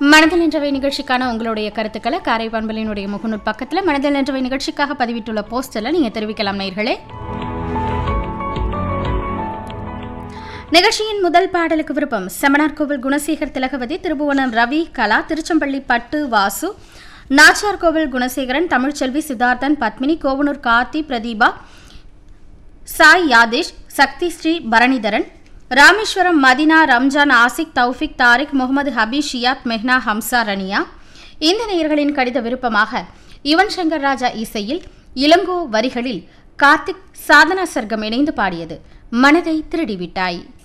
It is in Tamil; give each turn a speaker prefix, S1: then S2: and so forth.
S1: மனதில் நின்றவை நிகழ்ச்சிக்கான உங்களுடைய கருத்துக்களை காரை பண்பலினுடைய முகநூல் பக்கத்தில் மனதில் நின்றவை நிகழ்ச்சிக்காக பதிவிட்டுள்ள போஸ்டரில் நீங்கள் தெரிவிக்கலாம் நேர்களே நிகழ்ச்சியின் முதல் பாடலுக்கு விருப்பம் செமனார்கோவில் குணசேகர் திலகவதி திருபுவனம் ரவி கலா திருச்செம்பள்ளி பட்டு வாசு நாச்சார்கோவில் குணசேகரன் தமிழ்ச்செல்வி சித்தார்த்தன் பத்மினி கோவனூர் கார்த்தி பிரதீபா சாய் யாதேஷ் சக்தி ஸ்ரீ பரணிதரன் ராமேஸ்வரம் மதினா ரம்ஜான் ஆசிக் தௌஃபிக் தாரிக் முகமது ஹபீஸ் ஷியாத் மெஹ்னா ஹம்சா ரனியா இந்த நேயர்களின் கடித விருப்பமாக யுவன் சங்கர் ராஜா இசையில் இளங்கோ வரிகளில் கார்த்திக் சாதனா சர்க்கம் இணைந்து பாடியது மனதை திருடிவிட்டாய்